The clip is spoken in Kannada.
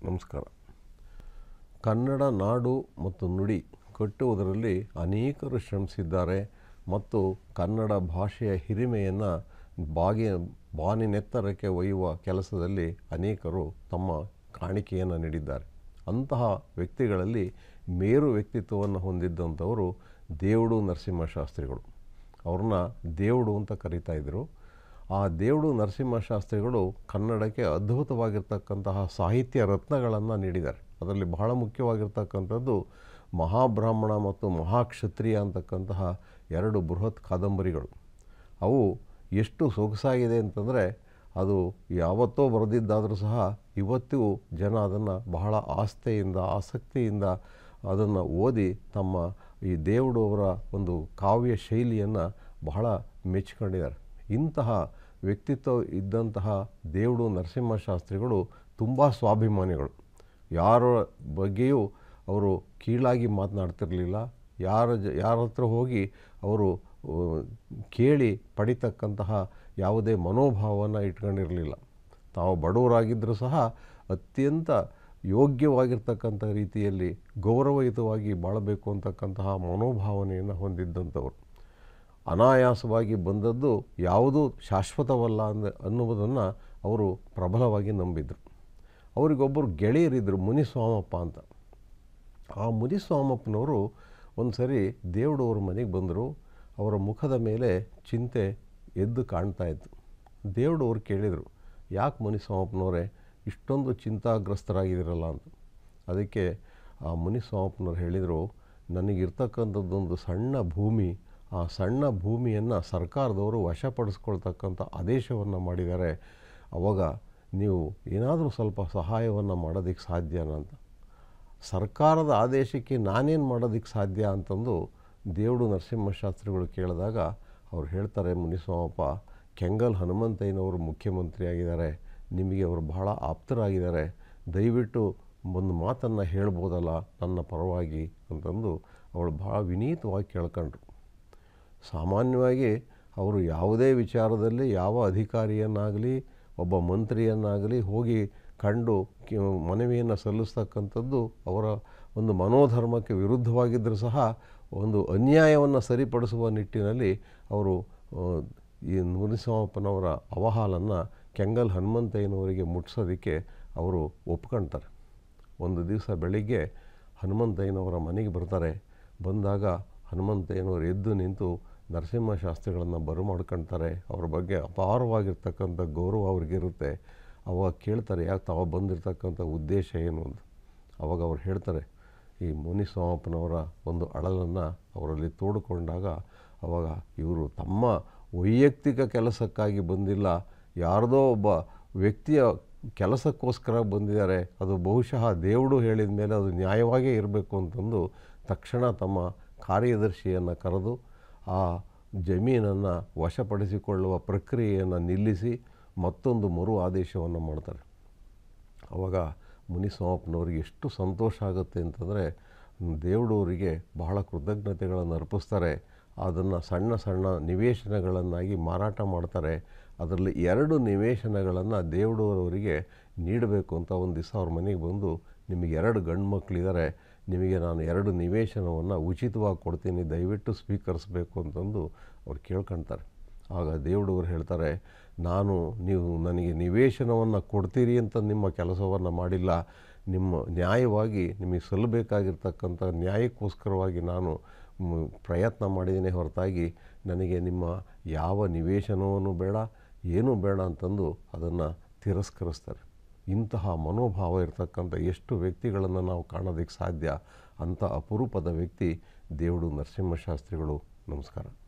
ನಮಸ್ಕಾರ ಕನ್ನಡ ನಾಡು ಮತ್ತು ನುಡಿ ಕಟ್ಟುವುದರಲ್ಲಿ ಅನೇಕರು ಶ್ರಮಿಸಿದ್ದಾರೆ ಮತ್ತು ಕನ್ನಡ ಭಾಷೆಯ ಹಿರಿಮೆಯನ್ನು ಬಾಗಿ ಬಾನಿನೆತ್ತರಕ್ಕೆ ಒಯ್ಯುವ ಕೆಲಸದಲ್ಲಿ ಅನೇಕರು ತಮ್ಮ ಕಾಣಿಕೆಯನ್ನು ನೀಡಿದ್ದಾರೆ ಅಂತಹ ವ್ಯಕ್ತಿಗಳಲ್ಲಿ ಮೇರು ವ್ಯಕ್ತಿತ್ವವನ್ನು ಹೊಂದಿದ್ದಂಥವರು ದೇವುಡು ನರಸಿಂಹಶಾಸ್ತ್ರಿಗಳು ಅವ್ರನ್ನ ದೇವುಡು ಅಂತ ಕರೀತಾ ಇದ್ದರು ಆ ದೇವುಡು ನರಸಿಂಹಶಾಸ್ತ್ರಿಗಳು ಕನ್ನಡಕ್ಕೆ ಅದ್ಭುತವಾಗಿರ್ತಕ್ಕಂತಹ ಸಾಹಿತ್ಯ ರತ್ನಗಳನ್ನು ನೀಡಿದ್ದಾರೆ ಅದರಲ್ಲಿ ಬಹಳ ಮುಖ್ಯವಾಗಿರ್ತಕ್ಕಂಥದ್ದು ಮಹಾಬ್ರಾಹ್ಮಣ ಮತ್ತು ಮಹಾಕ್ಷತ್ರಿಯ ಅಂತಕ್ಕಂತಹ ಎರಡು ಬೃಹತ್ ಕಾದಂಬರಿಗಳು ಅವು ಎಷ್ಟು ಸೊಗಸಾಗಿದೆ ಅಂತಂದರೆ ಅದು ಯಾವತ್ತೋ ಬರೆದಿದ್ದಾದರೂ ಸಹ ಇವತ್ತಿಗೂ ಜನ ಅದನ್ನು ಬಹಳ ಆಸ್ಥೆಯಿಂದ ಆಸಕ್ತಿಯಿಂದ ಅದನ್ನು ಓದಿ ತಮ್ಮ ಈ ದೇವುಡು ಅವರ ಒಂದು ಕಾವ್ಯ ಶೈಲಿಯನ್ನು ಬಹಳ ಮೆಚ್ಕೊಂಡಿದ್ದಾರೆ ಇಂತಹ ವ್ಯಕ್ತಿತ್ವ ಇದ್ದಂತಹ ದೇವುಡು ನರಸಿಂಹಶಾಸ್ತ್ರಿಗಳು ತುಂಬ ಸ್ವಾಭಿಮಾನಿಗಳು ಯಾರ ಬಗ್ಗೆಯೂ ಅವರು ಕೀಳಾಗಿ ಮಾತನಾಡ್ತಿರಲಿಲ್ಲ ಯಾರ ಜ ಯಾರ ಹತ್ರ ಹೋಗಿ ಅವರು ಆ, ಕೇಳಿ ಪಡಿತಕ್ಕಂತಹ ಯಾವುದೇ ಮನೋಭಾವವನ್ನು ಇಟ್ಕೊಂಡಿರಲಿಲ್ಲ ತಾವು ಬಡವರಾಗಿದ್ದರೂ ಸಹ ಅತ್ಯಂತ ಯೋಗ್ಯವಾಗಿರ್ತಕ್ಕಂಥ ರೀತಿಯಲ್ಲಿ ಗೌರವಯುತವಾಗಿ ಬಾಳಬೇಕು ಅಂತಕ್ಕಂತಹ ಮನೋಭಾವನೆಯನ್ನು ಹೊಂದಿದ್ದಂಥವ್ರು ಅನಾಯಾಸವಾಗಿ ಬಂದದ್ದು ಯಾವುದೂ ಶಾಶ್ವತವಲ್ಲ ಅಂದ ಅನ್ನುವುದನ್ನು ಅವರು ಪ್ರಬಲವಾಗಿ ನಂಬಿದರು ಅವರಿಗೊಬ್ಬರು ಗೆಳೆಯರಿದ್ದರು ಮುನಿಸ್ವಾಮಪ್ಪ ಅಂತ ಆ ಮುನಿಸ್ವಾಮಪ್ಪನವರು ಒಂದು ಸರಿ ದೇವುಡು ಅವ್ರ ಮನೆಗೆ ಬಂದರು ಅವರ ಮುಖದ ಮೇಲೆ ಚಿಂತೆ ಎದ್ದು ಕಾಣ್ತಾ ಇತ್ತು ದೇವುಡು ಅವ್ರು ಕೇಳಿದರು ಯಾಕೆ ಮುನಿಸ್ವಾಮಪ್ಪನವರೇ ಇಷ್ಟೊಂದು ಚಿಂತಾಗ್ರಸ್ತರಾಗಿದ್ದೀರಲ್ಲ ಅಂತ ಅದಕ್ಕೆ ಆ ಮುನಿಸ್ವಾಮಪ್ಪನವ್ರು ಹೇಳಿದರು ನನಗಿರ್ತಕ್ಕಂಥದ್ದೊಂದು ಸಣ್ಣ ಭೂಮಿ ಆ ಸಣ್ಣ ಭೂಮಿಯನ್ನು ಸರ್ಕಾರದವರು ವಶಪಡಿಸ್ಕೊಳ್ತಕ್ಕಂಥ ಆದೇಶವನ್ನು ಮಾಡಿದ್ದಾರೆ ಅವಾಗ ನೀವು ಏನಾದರೂ ಸ್ವಲ್ಪ ಸಹಾಯವನ್ನು ಮಾಡೋದಕ್ಕೆ ಸಾಧ್ಯನಾ ಅಂತ ಸರ್ಕಾರದ ಆದೇಶಕ್ಕೆ ನಾನೇನು ಮಾಡೋದಕ್ಕೆ ಸಾಧ್ಯ ಅಂತಂದು ದೇವುಡು ನರಸಿಂಹಶಾಸ್ತ್ರಿಗಳು ಕೇಳಿದಾಗ ಅವ್ರು ಹೇಳ್ತಾರೆ ಮುನಿಸ್ವಾಮಪ್ಪ ಕೆಂಗಲ್ ಹನುಮಂತಯ್ಯನವರು ಮುಖ್ಯಮಂತ್ರಿ ಆಗಿದ್ದಾರೆ ನಿಮಗೆ ಅವರು ಬಹಳ ಆಪ್ತರಾಗಿದ್ದಾರೆ ದಯವಿಟ್ಟು ಒಂದು ಮಾತನ್ನು ಹೇಳ್ಬೋದಲ್ಲ ನನ್ನ ಪರವಾಗಿ ಅಂತಂದು ಅವಳು ಭಾಳ ವಿನೀತವಾಗಿ ಕೇಳ್ಕೊಂಡ್ರು ಸಾಮಾನ್ಯವಾಗಿ ಅವರು ಯಾವುದೇ ವಿಚಾರದಲ್ಲಿ ಯಾವ ಅಧಿಕಾರಿಯನ್ನಾಗಲಿ ಒಬ್ಬ ಮಂತ್ರಿಯನ್ನಾಗಲಿ ಹೋಗಿ ಕಂಡು ಕಿ- ಮನವಿಯನ್ನು ಸಲ್ಲಿಸ್ತಕ್ಕಂಥದ್ದು ಅವರ ಒಂದು ಮನೋಧರ್ಮಕ್ಕೆ ವಿರುದ್ಧವಾಗಿದ್ದರೂ ಸಹ ಒಂದು ಅನ್ಯಾಯವನ್ನು ಸರಿಪಡಿಸುವ ನಿಟ್ಟಿನಲ್ಲಿ ಅವರು ಆ, ಈ ಮುನಿಸ್ವಾಮಪ್ಪನವರ ಅವಹಾಲನ್ನು ಕೆಂಗಲ್ ಹನುಮಂತಯ್ಯನವರಿಗೆ ಮುಟ್ಸೋದಕ್ಕೆ ಅವರು ಒಪ್ಕೊಳ್ತಾರೆ ಒಂದು ದಿವಸ ಬೆಳಿಗ್ಗೆ ಹನುಮಂತಯ್ಯನವರ ಮನೆಗೆ ಬರ್ತಾರೆ ಬಂದಾಗ ಹನುಮಂತಯ್ಯನವರು ಎದ್ದು ನಿಂತು ನರಸಿಂಹಶಾಸ್ತ್ರಿಗಳನ್ನು ಬರಮಾಡ್ಕೊಳ್ತಾರೆ ಅವ್ರ ಬಗ್ಗೆ ಅಪಾರವಾಗಿರ್ತಕ್ಕಂಥ ಗೌರವ ಅವ್ರಿಗಿರುತ್ತೆ ಅವಾಗ ಕೇಳ್ತಾರೆ ಯಾಕೆ ತಾವು ಬಂದಿರತಕ್ಕಂಥ ಉದ್ದೇಶ ಏನು ಅಂತ ಅವಾಗ ಅವ್ರು ಹೇಳ್ತಾರೆ ಈ ಮುನಿಸ್ವಾಮಪ್ಪನವರ ಒಂದು ಅಳಲನ್ನು ಅವರಲ್ಲಿ ತೋಡಿಕೊಂಡಾಗ ಅವಾಗ ಇವರು ತಮ್ಮ ವೈಯಕ್ತಿಕ ಕೆಲಸಕ್ಕಾಗಿ ಬಂದಿಲ್ಲ ಯಾರದೋ ಒಬ್ಬ ವ್ಯಕ್ತಿಯ ಕೆಲಸಕ್ಕೋಸ್ಕರ ಬಂದಿದ್ದಾರೆ ಅದು ಬಹುಶಃ ದೇವುಡು ಹೇಳಿದ ಮೇಲೆ ಅದು ನ್ಯಾಯವಾಗೇ ಇರಬೇಕು ಅಂತಂದು ತಕ್ಷಣ ತಮ್ಮ ಕಾರ್ಯದರ್ಶಿಯನ್ನು ಕರೆದು ಆ ಜಮೀನನ್ನು ವಶಪಡಿಸಿಕೊಳ್ಳುವ ಪ್ರಕ್ರಿಯೆಯನ್ನು ನಿಲ್ಲಿಸಿ ಮತ್ತೊಂದು ಮರು ಆದೇಶವನ್ನು ಮಾಡ್ತಾರೆ ಅವಾಗ ಮುನಿಸ್ವಾಮಪ್ಪನವ್ರಿಗೆ ಎಷ್ಟು ಸಂತೋಷ ಆಗುತ್ತೆ ಅಂತಂದರೆ ದೇವುಡವರಿಗೆ ಬಹಳ ಕೃತಜ್ಞತೆಗಳನ್ನು ಅರ್ಪಿಸ್ತಾರೆ ಅದನ್ನು ಸಣ್ಣ ಸಣ್ಣ ನಿವೇಶನಗಳನ್ನಾಗಿ ಮಾರಾಟ ಮಾಡ್ತಾರೆ ಅದರಲ್ಲಿ ಎರಡು ನಿವೇಶನಗಳನ್ನು ದೇವುಡವರವರಿಗೆ ನೀಡಬೇಕು ಅಂತ ಒಂದು ದಿವಸ ಅವ್ರ ಮನೆಗೆ ಬಂದು ನಿಮಗೆ ಎರಡು ಗಂಡು ಮಕ್ಕಳಿದ್ದಾರೆ ನಿಮಗೆ ನಾನು ಎರಡು ನಿವೇಶನವನ್ನು ಉಚಿತವಾಗಿ ಕೊಡ್ತೀನಿ ದಯವಿಟ್ಟು ಸ್ವೀಕರಿಸಬೇಕು ಅಂತಂದು ಅವ್ರು ಕೇಳ್ಕೊಳ್ತಾರೆ ಆಗ ದೇವುಡವರು ಹೇಳ್ತಾರೆ ನಾನು ನೀವು ನನಗೆ ನಿವೇಶನವನ್ನು ಕೊಡ್ತೀರಿ ಅಂತ ನಿಮ್ಮ ಕೆಲಸವನ್ನು ಮಾಡಿಲ್ಲ ನಿಮ್ಮ ನ್ಯಾಯವಾಗಿ ನಿಮಗೆ ಸಲ್ಲಬೇಕಾಗಿರ್ತಕ್ಕಂಥ ನ್ಯಾಯಕ್ಕೋಸ್ಕರವಾಗಿ ನಾನು ಮ್, ಪ್ರಯತ್ನ ಮಾಡಿದ್ದೀನಿ ಹೊರತಾಗಿ ನನಗೆ ನಿಮ್ಮ ಯಾವ ನಿವೇಶನವೂ ಬೇಡ ಏನೂ ಬೇಡ ಅಂತಂದು ಅದನ್ನು ತಿರಸ್ಕರಿಸ್ತಾರೆ ಇಂತಹ ಮನೋಭಾವ ಇರತಕ್ಕಂಥ ಎಷ್ಟು ವ್ಯಕ್ತಿಗಳನ್ನು ನಾವು ಕಾಣೋದಕ್ಕೆ ಸಾಧ್ಯ ಅಂಥ ಅಪರೂಪದ ವ್ಯಕ್ತಿ ದೇವುಡು ನರಸಿಂಹಶಾಸ್ತ್ರಿಗಳು ನಮಸ್ಕಾರ